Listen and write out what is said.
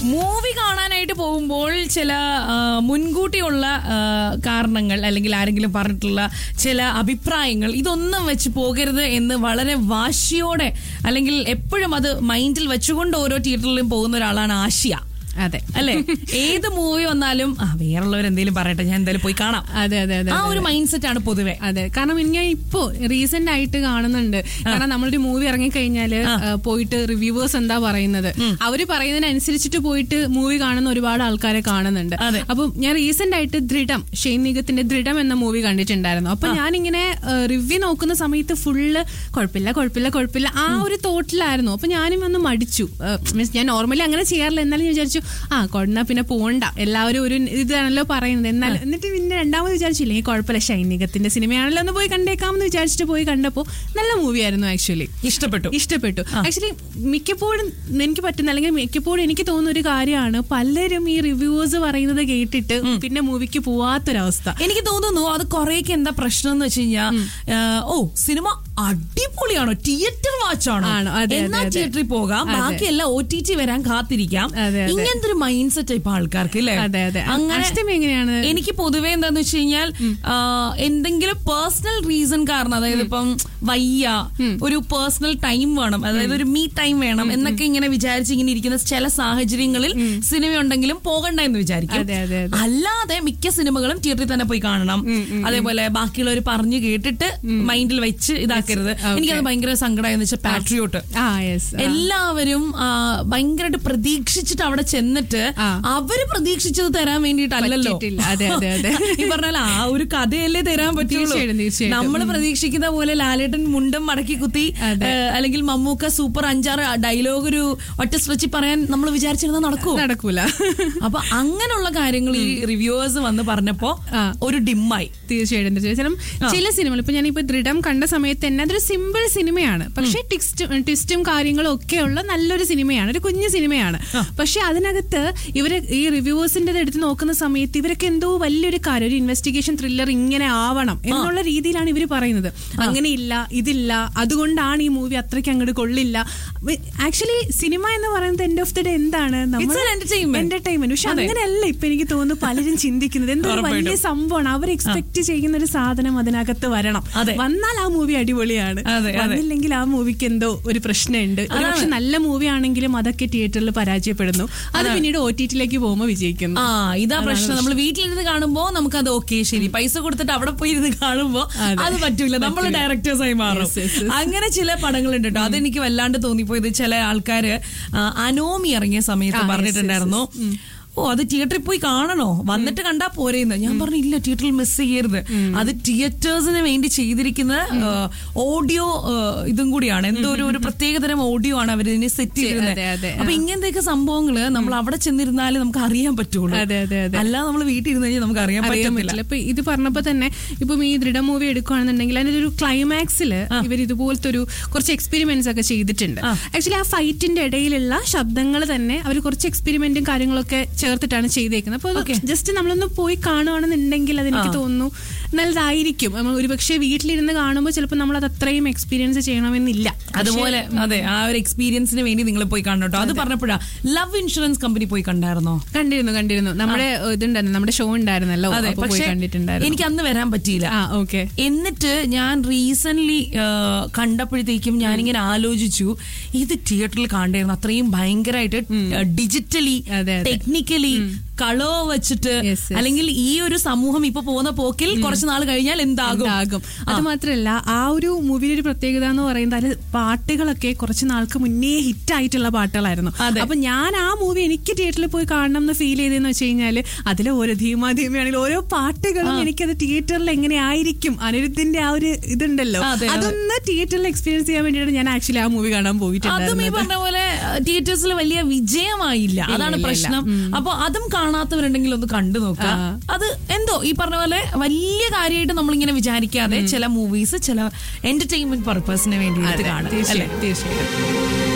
Movie കാണാനായിട്ട് പോകുമ്പോൾ ചില ആ, മുൻകൂട്ടിയുള്ള ആ, കാരണങ്ങൾ അല്ലെങ്കിൽ ആരെങ്കിലും പറഞ്ഞിട്ടുള്ള ചില അഭിപ്രായങ്ങൾ ഇതൊന്നും വെച്ച് പോകരുത് എന്ന് വളരെ വാശിയോടെ അല്ലെങ്കിൽ എപ്പോഴും അത് മൈൻഡിൽ വെച്ചുകൊണ്ട് ഓരോ തിയേറ്ററിലും പോകുന്ന ഒരാളാണ് ആശിയ അതെ അല്ലെ ഏത് മൂവി വന്നാലും ആ വേറുള്ളവർ എന്തെങ്കിലും പറയട്ടെ ഞാൻ എന്തായാലും പോയി കാണാം അതെ അതെ അതെ ആ ഒരു മൈൻഡ് സെറ്റ് ആണ് പൊതുവെ അതെ കാരണം ഞാൻ ഇപ്പോ റീസെന്റ് ആയിട്ട് കാണുന്നുണ്ട് കാരണം നമ്മളൊരു മൂവി ഇറങ്ങിക്കഴിഞ്ഞാല് ആ, പോയിട്ട് റിവ്യൂവേഴ്സ് എന്താ പറയുന്നത് അവര് പറയുന്നതിനനുസരിച്ചിട്ട് പോയിട്ട് മൂവി കാണുന്ന ഒരുപാട് ആൾക്കാരെ കാണുന്നുണ്ട് അതെ. അപ്പം ഞാൻ റീസെന്റ് ആയിട്ട് ദൃഢം ഷെയ്ൻ നിഗത്തിന്റെ ദൃഢം എന്ന മൂവി കണ്ടിട്ടുണ്ടായിരുന്നു അപ്പൊ ഞാനിങ്ങനെ റിവ്യൂ നോക്കുന്ന സമയത്ത് ഫുള്ള് കുഴപ്പമില്ല കുഴപ്പമില്ല കുഴപ്പമില്ല ആ ഒരു തോട്ടിലായിരുന്നു അപ്പൊ ഞാനും ഒന്ന് മടിച്ചു മീൻസ് ഞാൻ നോർമലി അങ്ങനെ ചെയ്യാറില്ല എന്നാലും ഞാൻ വിചാരിച്ചു ആ കൊണ്ടാ പിന്നെ പോണ്ട എല്ലാവരും ഒരു ഇതാണല്ലോ പറയുന്നത് എന്നാൽ എന്നിട്ട് പിന്നെ രണ്ടാമത് വിചാരിച്ചില്ലേ ഈ കുഴപ്പമില്ല ഷൈനികത്തിന്റെ സിനിമയാണല്ലോ ഒന്ന് പോയി കണ്ടേക്കാമെന്ന് വിചാരിച്ചിട്ട് പോയി കണ്ടപ്പോൾ നല്ല മൂവിയായിരുന്നു ആക്ച്വലി ഇഷ്ടപ്പെട്ടു ഇഷ്ടപ്പെട്ടു ആക്ച്വലി മിക്കപ്പോഴും എനിക്ക് പറ്റുന്ന അല്ലെങ്കിൽ മിക്കപ്പോഴും എനിക്ക് തോന്നുന്ന ഒരു കാര്യമാണ് പലരും ഈ റിവ്യൂവേഴ്സ് പറയുന്നത് കേട്ടിട്ട് പിന്നെ മൂവിക്ക് പോവാത്തൊരവസ്ഥ എനിക്ക് തോന്നുന്നു അത് കുറേയൊക്കെ എന്താ പ്രശ്നം എന്ന് വെച്ച് കഴിഞ്ഞാൽ ഓ സിനിമ അടിപൊളിയാണോ തിയേറ്റർ വാച്ച് ആണോ ആണോ? അതെ, എന്നാ അതെ, അതെ. തിയേറ്ററിൽ പോകാം അതെ. ബാക്കിയെല്ലാം ഒ ടി ടി വരാൻ കാത്തിരിക്കാം അതെ, അതെ. ഇങ്ങനത്തെ ഒരു മൈൻഡ് സെറ്റ് ഇപ്പൊ ആൾക്കാർക്ക് ഇല്ലേ അതെ, അതെ. അങ്ങനെ അഷ്ടമി എങ്ങനെയാണ്? എനിക്ക് പൊതുവെ എന്താന്ന് വെച്ച് കഴിഞ്ഞാൽ ആ, എന്തെങ്കിലും പേഴ്സണൽ റീസൺ കാരണം അതായത് ഇപ്പം വയ്യ ഒരു പേഴ്സണൽ ടൈം വേണം അതായത് ഒരു മീ ടൈം വേണം എന്നൊക്കെ ഇങ്ങനെ വിചാരിച്ച് ഇങ്ങനെ ഇരിക്കുന്ന ചില സാഹചര്യങ്ങളിൽ സിനിമ ഉണ്ടെങ്കിലും പോകണ്ട എന്ന് വിചാരിക്കും അതെ, അതെ, അതെ. അല്ലാതെ മിക്ക സിനിമകളും തിയേറ്ററിൽ തന്നെ പോയി കാണണം അതേപോലെ ബാക്കിയുള്ളവർ പറഞ്ഞു കേട്ടിട്ട് മൈൻഡിൽ വെച്ച് ഇതാക്കരുത് എനിക്കത് ഭയങ്കര സങ്കടമായെന്ന് വെച്ചാൽ പാട്രിയോട്ട് ആ യെസ് എല്ലാവരും ആ, ഭയങ്കരമായിട്ട് പ്രതീക്ഷിച്ചിട്ട് അവിടെ ചെന്നിട്ട് ആ. അവര് പ്രതീക്ഷിച്ചത് തരാൻ വേണ്ടിയിട്ടല്ലല്ലോ പറ്റിയിട്ടില്ല. അതെ, അതെ, അതെ. ഈ പറഞ്ഞാൽ ആ ഒരു കഥയല്ലേ തരാൻ പറ്റുള്ളൂ തീർച്ചയായിട്ടും, തീർച്ചയായിട്ടും. നമ്മൾ പ്രതീക്ഷിക്കുന്ന പോലെ ലാലേട്ടൻ മുണ്ടും മടക്കി കുത്തി അതെ. ഏ, അല്ലെങ്കിൽ മമ്മൂക്ക സൂപ്പർ അഞ്ചാറ് ഡയലോഗ് ഒരു ഒറ്റ സ്ട്രെച്ചിൽ പറയാൻ നമ്മൾ വിചാരിച്ചിരുന്ന നടക്കുമോ നടക്കൂല അപ്പൊ അങ്ങനെയുള്ള കാര്യങ്ങൾ ഈ റിവ്യൂവേഴ്സ് വന്ന് പറഞ്ഞപ്പോ ആ. ഒരു ഡിമ്മായി തീർച്ചയായിട്ടും തീർച്ചയായും ചില സിനിമകൾ ഇപ്പൊ ഞാനിപ്പോ ദൃഢം കണ്ട സമയത്ത് തന്നെ അതൊരു സിമ്പിൾ സിനിമയാണ് പക്ഷെ ടിക്സ്റ്റ് ട്വിസ്റ്റും കാര്യങ്ങളും ഒക്കെ ഉള്ള നല്ലൊരു സിനിമയാണ് ഒരു കുഞ്ഞു സിനിമയാണ് പക്ഷെ അതിനകത്ത് ഇവര് ഈ റിവ്യൂവേഴ്സിന്റെ എടുത്ത് നോക്കുന്ന സമയത്ത് ഇവരൊക്കെ എന്തോ വലിയൊരു കാര്യം ഒരു ഇൻവെസ്റ്റിഗേഷൻ ത്രില്ലർ ഇങ്ങനെ ആവണം എന്നുള്ള രീതിയിലാണ് ഇവർ പറയുന്നത് അങ്ങനെയില്ല ഇതില്ല അതുകൊണ്ടാണ് ഈ മൂവി അത്രയ്ക്ക് അങ്ങോട്ട് കൊള്ളില്ല ആക്ച്വലി സിനിമ എന്ന് പറയുന്നത് എൻഡ് ഓഫ് ദി ഡേ എന്താണ് It's an entertainment. എന്റർടൈൻമെന്റ് പക്ഷെ അങ്ങനെയല്ല ഇപ്പൊ എനിക്ക് തോന്നുന്നു പലരും ചിന്തിക്കുന്നത് എന്തോ ഒരു വലിയ ഉറപ്പായിട്ടും. സംഭവമാണ് അവർ എക്സ്പെക്ട് ചെയ്യുന്ന ഒരു സാധനം അതിനകത്ത് വരണം അതെ. വന്നാൽ ആ മൂവി അടിപൊളിയാണ് അതെ, അതെ. വന്നില്ലെങ്കിൽ ആ മൂവിക്ക് എന്തോ ഒരു പ്രശ്നമുണ്ട് ഒരു പക്ഷെ നല്ല മൂവി ആണെങ്കിലും അതൊക്കെ തിയേറ്ററിൽ പരാജയപ്പെടുന്നു അത് പിന്നീട് ഒ ടി ടിയിലേക്ക് പോകുമ്പോൾ വിജയിക്കുന്നു ആ ഇതാ പ്രശ്നം നമ്മൾ വീട്ടിലിരുന്ന് കാണുമ്പോ നമുക്ക് അത് ഓക്കെ ശരി പൈസ കൊടുത്തിട്ട് അവിടെ പോയി ഇരുന്ന് കാണുമ്പോ അത് പറ്റൂല നമ്മൾ ഡയറക്ടേഴ്സ് ആയി മാറും Yes, yes, yes. അങ്ങനെ ചില പടങ്ങളുണ്ട് കേട്ടോ അതെനിക്ക് വല്ലാണ്ട് തോന്നിപ്പോയത് ചില ആൾക്കാര് ആ, അനോമി ഇറങ്ങിയ സമയത്ത് ആ, yes, പറഞ്ഞിട്ടുണ്ടായിരുന്നു ഓ അത് തിയേറ്ററിൽ പോയി കാണണോ വന്നിട്ട് കണ്ടാ പോരെന്ന് ഞാൻ പറഞ്ഞു ഇല്ല തിയേറ്ററിൽ മിസ് ചെയ്യരുത് അത് തിയേറ്റേഴ്സിന് വേണ്ടി ചെയ്തിരിക്കുന്ന ഓഡിയോ ഇതും കൂടിയാണ് എന്തോ ഒരു ഒരു പ്രത്യേകതരം ഓഡിയോ ആണ് അവർ ഇതിനെ സെറ്റ് അതെ, ചെയ്തിരുന്നത് അതെ. അപ്പൊ ഇങ്ങനത്തെയൊക്കെ സംഭവങ്ങള് നമ്മൾ അവിടെ ചെന്നിരുന്നാലേ നമുക്ക് അറിയാൻ പറ്റുള്ളൂ അതെ, അതെ, അതെ. അല്ലാതെ നമ്മൾ വീട്ടിൽ ഇരുന്ന് കഴിഞ്ഞാൽ നമുക്ക് അറിയാൻ അറിയാൻ പറ്റത്തില്ല പറ്റില്ല ഇപ്പൊ ഇത് പറഞ്ഞപ്പോ തന്നെ ഇപ്പം ഈ ദൃഢ മൂവി എടുക്കുകയാണെന്നുണ്ടെങ്കിൽ അതിന്റെ ഒരു ക്ലൈമാക്സിൽ ഇവർ ഇതുപോലത്തെ ഒരു കുറച്ച് എക്സ്പെരിമെന്റ്സ് ഒക്കെ ചെയ്തിട്ടുണ്ട് ആക്ച്വലി ആ ഫൈറ്റിന്റെ ഇടയിലുള്ള ശബ്ദങ്ങൾ തന്നെ അവർ കുറച്ച് എക്സ്പെരിമെന്റും കാര്യങ്ങളൊക്കെ ചേർത്തിട്ടാണ് ചെയ്തേക്കുന്നത് അപ്പോൾ ജസ്റ്റ് നമ്മളൊന്ന് പോയി കാണുകയാണെന്നുണ്ടെങ്കിൽ അതെനിക്ക് തോന്നുന്നു നല്ലതായിരിക്കും നമ്മൾ ഒരുപക്ഷെ വീട്ടിലിരുന്ന് കാണുമ്പോൾ ചിലപ്പോൾ നമ്മൾ അത് അത്രയും എക്സ്പീരിയൻസ് ചെയ്യണമെന്നില്ല അതുപോലെ അതെ ആ ഒരു എക്സ്പീരിയൻസിന് വേണ്ടി നിങ്ങൾ പോയി കാണണം കേട്ടോ അത് പറഞ്ഞപ്പോഴാ ലവ് ഇൻഷുറൻസ് കമ്പനി പോയി കണ്ടായിരുന്നോ കണ്ടിരുന്നു കണ്ടിരുന്നു നമ്മുടെ ഇതുണ്ടായിരുന്നു നമ്മുടെ ഷോ ഉണ്ടായിരുന്നല്ലോ അതെ അപ്പൊ പോയി പക്ഷെ കണ്ടിട്ടുണ്ടായിരുന്നു എനിക്ക് അന്ന് വരാൻ പറ്റിയില്ല ആ ഓക്കെ എന്നിട്ട് ഞാൻ റീസെന്റ് കണ്ടപ്പോഴത്തേക്കും ഞാനിങ്ങനെ ആലോചിച്ചു ഇത് തിയേറ്ററിൽ കാണേണ്ടിരുന്നു അത്രയും ഭയങ്കരമായിട്ട് ഡിജിറ്റലി അതെ, അതെ. ടെക്നിക്കലി കളോ വെച്ചിട്ട് Yes, yes. അല്ലെങ്കിൽ ഈ ഒരു സമൂഹം ഇപ്പൊ പോകുന്ന പോക്കിൽ കുറച്ച് നാൾ കഴിഞ്ഞാൽ എന്താകും ഉണ്ടാകും അത് മാത്രല്ല ആ ഒരു മൂവിയുടെ ഒരു പ്രത്യേകത എന്ന് പറയുന്നത് അതിൽ പാട്ടുകളൊക്കെ കുറച്ച് നാൾക്ക് മുന്നേ ഹിറ്റ് ആയിട്ടുള്ള പാട്ടുകളായിരുന്നു അതെ. അപ്പൊ ഞാൻ ആ മൂവി എനിക്ക് തിയേറ്ററിൽ പോയി കാണണം എന്ന് ഫീൽ ചെയ്തെന്ന് വെച്ച് കഴിഞ്ഞാല് അതിലെ ഓരോ ധീമാ ധീമയാണെങ്കിൽ ഓരോ പാട്ടുകളും എനിക്കത് തിയേറ്ററിൽ എങ്ങനെ ആയിരിക്കും അനിരുദ്ധിന്റെ ആ ഒരു ഇതുണ്ടല്ലോ അതെ, അതെ. അതൊന്ന് തിയേറ്ററിൽ എക്സ്പീരിയൻസ് ചെയ്യാൻ വേണ്ടിയിട്ട് ഞാൻ ആക്ച്വലി ആ മൂവി കാണാൻ അതും ഈ പോയിട്ടുണ്ടായിരുന്നു പറഞ്ഞ പോലെ തിയേറ്റേഴ്സിൽ വലിയ വിജയമായില്ല അതാണ് ഇല്ല, പ്രശ്നം അപ്പൊ അതും കാണാത്തവരുണ്ടെങ്കിൽ ഒന്ന് കണ്ടു നോക്കുക അത് എന്തോ ഈ പറഞ്ഞ പോലെ വലിയ കാര്യമായിട്ട് നമ്മളിങ്ങനെ വിചാരിക്കാതെ ചില മൂവീസ് ചില എന്റർടൈൻമെന്റ് പർപ്പസിന് വേണ്ടിയിട്ട് കാണുക അല്ലേ തീർച്ചയായും തീർച്ചയായും